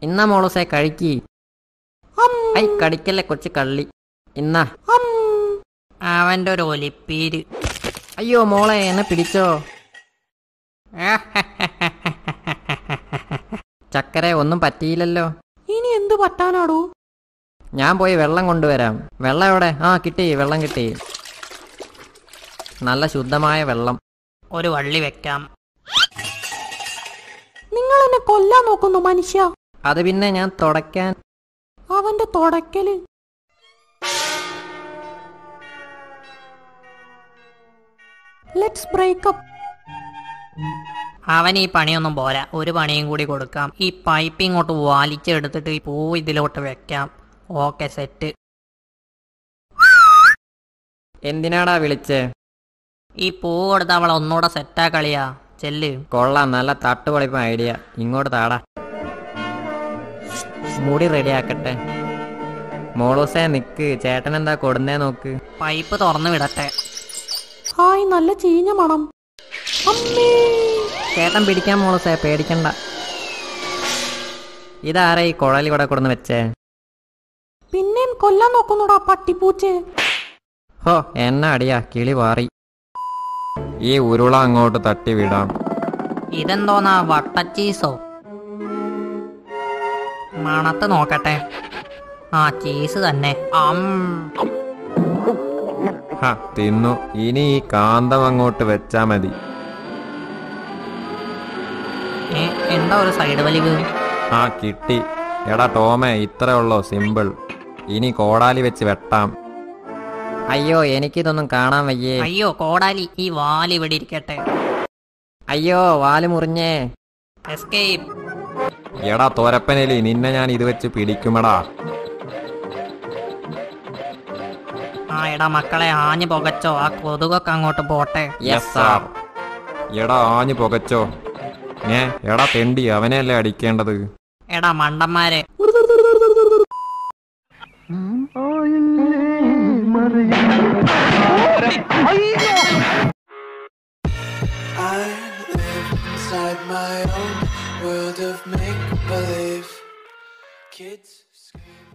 ഇന്ന മോളൂസേ കഴിക്കി ഐ കടിക്കല്ലേ കൊച്ചു കള്ളി ഇന്ന അവന്റെ ഒരു ഒലിപ്പീര് അയ്യോ മോളെ എന്നെ പിടിച്ചോ ചക്കരെ ഒന്നും പറ്റിയില്ലല്ലോ ഇനി എന്ത് പറ്റാനാടോ ഞാൻ പോയി വെള്ളം കൊണ്ടുവരാം വെള്ളം എവിടെ ആ കിട്ടി വെള്ളം കിട്ടി നല്ല ശുദ്ധമായ വെള്ളം ഒരു വള്ളി വെക്കാം നിങ്ങൾ എന്നെ കൊല്ലാൻ നോക്കുന്നു മനുഷ്യ അത് പിന്നെ ഞാൻ തുടയ്ക്കാൻ അവന്റെ തുടക്കല് ലെറ്റ്സ് ബ്രേക്കപ്പ് അവൻ ഈ പണിയൊന്നും പോരാ ഒരു പണിയും കൂടി കൊടുക്കാം ഈ പൈപ്പ് ഇങ്ങോട്ട് വലിച്ചെടുത്തിട്ട് ഈ പൂ ഇതിലോട്ട് വെക്കാം ഓക്കെ സെറ്റ് എന്തിനാടാ വിളിച്ചേ ഈ പൂ കൊടുത്ത് അവൾ ഒന്നുകൂടെ സെറ്റാ കളിയാ ചെല്ല് കൊള്ളാം നല്ല തട്ടുപൊളിപ്പ ഐഡിയ ഇങ്ങോട്ട് താടാ മുടി റെഡിയാക്കട്ടെ മോളൂസേ നിക്ക് ചേട്ടൻ എന്താ കൊടുന്നേ നോക്ക് പൈപ്പ് തുറന്നു വിടട്ടെ ഹായ് നല്ല ചീഞ്ഞ മണം അമ്മേ ചേട്ടൻ പിടിക്കാൻ മോളൂസേ പേടിക്കണ്ട ഇതാരാ ഈ കുഴൽ ഇവിടെ കൊടുന്ന് വെച്ചേ പിന്നെയും കൊല്ലാൻ നോക്കുന്നുടാ പട്ടിപ്പൂച്ചേ ഹോ എന്നെ അടിയാ കിളി പാറി ഈ ഉരുള അങ്ങോട്ട് തട്ടി വിടാം ഇതെന്തോന്നാ വട്ടച്ചീസോ മണത്ത് നോക്കട്ടെ ആ ചീസ് തന്നെ അം ഹ തിന്നു ഇനി ഈ കാന്തം അങ്ങോട്ട് വെച്ചാ മതി ഏ, എന്താ ഒരു സൈഡ് വലിവ് ആ കിട്ടി എടാ ടോമേ ഇത്രേ ഉള്ളോ സിമ്പിൾ ഇനി കോടാലി വെച്ച് വെട്ടാം അയ്യോ എനിക്കിതൊന്നും കാണാൻ വയ്യേ അയ്യോ കോടാലി ഈ വാല് ഇവിടെ ഇരിക്കട്ടെ അയ്യോ വാല് മുറിഞ്ഞേ എസ്കേപ്പ് എടാ തോരപ്പനലി നിന്നെ ഞാൻ ഇത് വെച്ച് പിടിക്കുമടാ ആ എടാ മക്കളെ ആഞ്ഞു പുകച്ചോ ആ കൊതുകൊക്കെ അങ്ങോട്ട് പോട്ടെ യെസ് സാർ എടാ ആഞ്ഞു പുകച്ചോ ഏ എടാ തെണ്ടി അവനെയല്ലേ അടിക്കേണ്ടത് എടാ മണ്ടന്മാരെ I live inside my own world of make believe. Kids scream.